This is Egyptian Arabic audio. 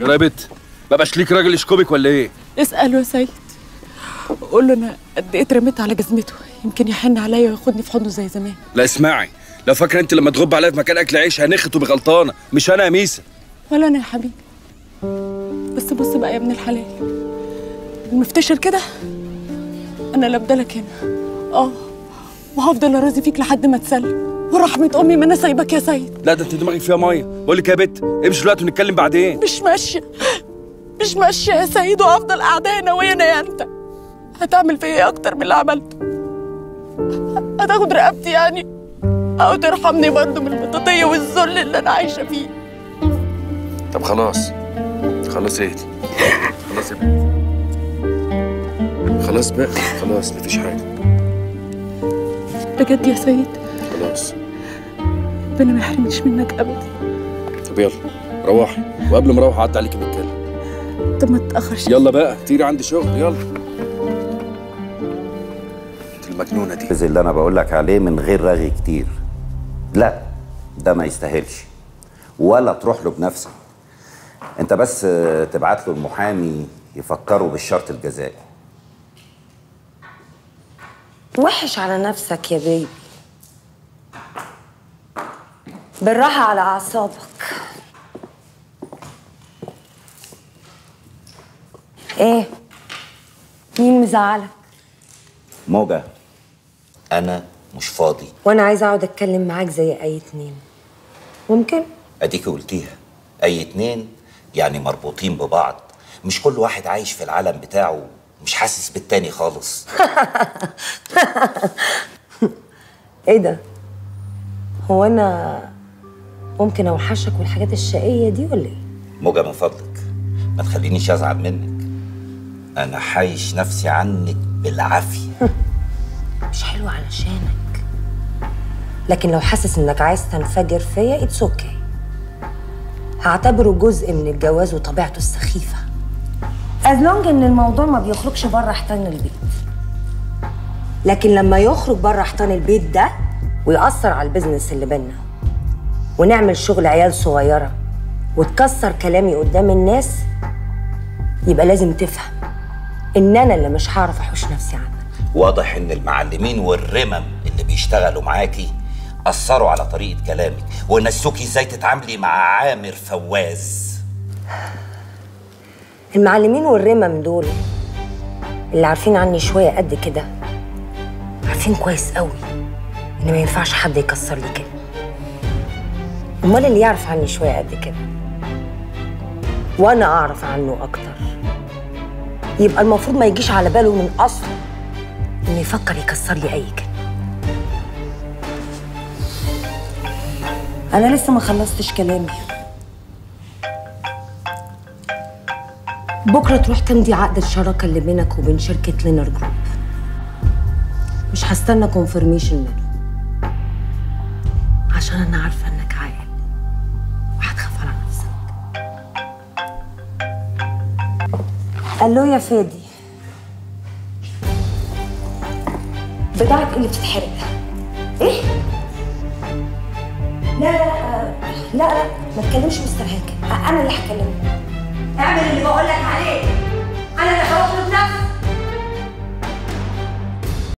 يا بت ما بقاش ليك راجل يشكبك ولا ايه اسأله يا سيد قول له انا قد ايه اترميت على جزمته يمكن يحن عليا وياخدني في حضنه زي زمان لا اسمعي لو فاكره انت لما تغب عليا في مكان اكل عيش هنخت وبغلطانه مش انا يا ميسه ولا انا يا حبيبي بس بص بقى يا ابن الحلال المفتشر كده انا لابدالك هنا اه وهفضل اراضي فيك لحد ما تسلم ورحمة امي ما انا سايبك يا سيد لا ده انت دماغك فيها ميه بقول لك يا بت امشي دلوقتي ونتكلم بعدين مش ماشية مش ماشية يا سيد وهفضل قاعدة هنا وهنا يا انت هتعمل فيا ايه اكتر من اللي عملته هتاخد رقبتي يعني او ترحمني برضه من المطاطية والذل اللي انا عايشة فيه طب خلاص خلاص اهدي خلاص يا بت خلاص بقى خلاص مفيش حاجه بجد يا سيد خلاص ربنا ما يحرمنيش منك ابدا طب يلا روحي وقبل ما اروح اعدي عليكي نتكلم طب ما تتاخرش يلا بقى طيري عندي شغل يلا انت المجنونه دي الجزء اللي انا بقول لك عليه من غير رغي كتير لا ده ما يستاهلش ولا تروح له بنفسك انت بس آه، تبعت له المحامي يفكروا بالشرط الجزائي وحش على نفسك يا بيبي بالراحة على أعصابك إيه؟ مين مزعلك؟ موجة انا مش فاضي وأنا عايزة أقعد أتكلم معاك زي أي اتنين ممكن؟ اديكي قلتيها اي اتنين يعني مربوطين ببعض مش كل واحد عايش في العالم بتاعه مش حاسس بالتاني خالص إيه ده؟ هو أنا ممكن أوحشك والحاجات الشقية دي ولا إيه؟ موجة من فضلك ما تخلينيش ازعل منك انا حايش نفسي عنك بالعافيه مش حلو علشانك لكن لو حاسس انك عايز تنفجر فيا اتس اوكي هعتبره جزء من الجواز وطبيعته السخيفه از لونج ان الموضوع ما بيخرجش بره حيطان البيت لكن لما يخرج بره حيطان البيت ده ويأثر على البيزنس اللي بينا ونعمل شغل عيال صغيره وتكسر كلامي قدام الناس يبقى لازم تفهم ان انا اللي مش هعرف احوش نفسي عنك واضح ان المعلمين والرمم اللي بيشتغلوا معاكي اثروا على طريقه كلامك ونسوكي ازاي تتعاملي مع عامر فواز المعلمين والرمم دول اللي عارفين عني شوية قد كده عارفين كويس قوي إن ما ينفعش حد يكسر لي كده أمال اللي يعرف عني شوية قد كده وأنا أعرف عنه أكتر يبقى المفروض ما يجيش على باله من أصله إنه يفكر يكسر لي أي كلمة أنا لسه ما خلصتش كلامي بكرة تروح تمضي عقد الشراكة اللي بينك وبين شركة لينر جروب مش هستنى كونفرميشن منه عشان أنا عارفة إنك عاقل وهتخاف على نفسك ألو يا فادي بضاعة اللي بتتحرق إيه؟ لا لا لا لا لا ما تكلمش مستر هاكر أنا اللي هكلمه اعمل اللي بقول لك عليه انا اللي هوصل نفسي